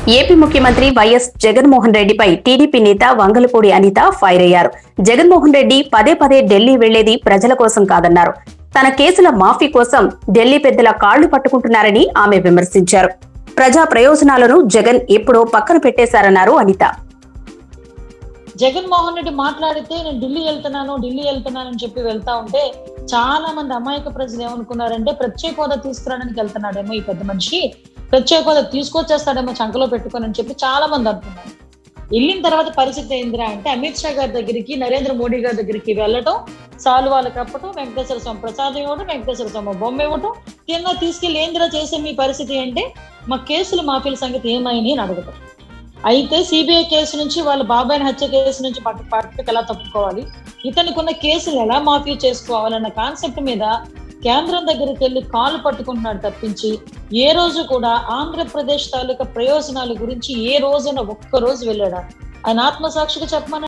AP ముఖ్యమంత్రి YS Jaganmohan రెడ్డిపై TDP నేత వంగలపూడి అనిత ఫైర్ అయ్యారు జగన్మోహన్ రెడ్డి పదే పదే ఢిల్లీ వెళ్లేది ప్రజల కోసం కాదన్నారు తన కేసుల మాఫీ కోసం ఢిల్లీ పెద్దల కాళ్లు పట్టుకుంటున్నారని ఆమె విమర్శించారు ప్రజా ప్రయోజనాలను జగన్ ఎప్పుడో పక్కన పెట్టేశారన్నారు అనిత జగన్మోహన్ రెడ్డి మాట్లాడితే నేను ఢిల్లీ వెళ్తున్నాను ఢిల్లీ వెళ్తున్నాను అని చెప్పి వెళ్తా ఉంటే చాలా మంది అమాయక ప్రజలు ఏమనుకున్నారంటే ప్రత్యేక హోదా తీసుకురావడానికి వెళ్తున్నాడేమో ఈ పెద్ద మనిషి ప్రత్యేక హోదా తీసుకొచ్చేస్తాడేమో చంకలో పెట్టుకొని అని చెప్పి చాలా మంది అనుకున్నారు వెళ్ళిన తర్వాత పరిస్థితి ఏందిరా అంటే అమిత్ షా గారి దగ్గరికి నరేంద్ర మోడీ గారి దగ్గరికి వెళ్ళటం సాలువాలు కప్పటం వెంకటేశ్వర స్వామి ప్రసాదం ఇవ్వడం వెంకటేశ్వర స్వామి బొమ్మ ఇవ్వటం తిన్నా తీసుకెళ్లి ఏందిరా చేసే మీ పరిస్థితి అంటే మా కేసులు మాఫీల సంగతి ఏమైంది అని అడగటం అయితే సిబిఐ కేసు నుంచి వాళ్ళ బాబాయ్ హత్య కేసు నుంచి పట్టు పట్టుకు ఎలా తప్పుకోవాలి ఇతనికి ఉన్న కేసులు ఎలా మాఫీ చేసుకోవాలన్న కాన్సెప్ట్ మీద కేంద్రం దగ్గరికి వెళ్ళి కాలు పట్టుకుంటున్నాడు తప్పించి ఏ రోజు కూడా ఆంధ్రప్రదేశ్ తాలూకా ప్రయోజనాల గురించి ఏ రోజున ఒక్క రోజు వెళ్ళాడా ఆయన ఆత్మసాక్షిగా చెప్పమని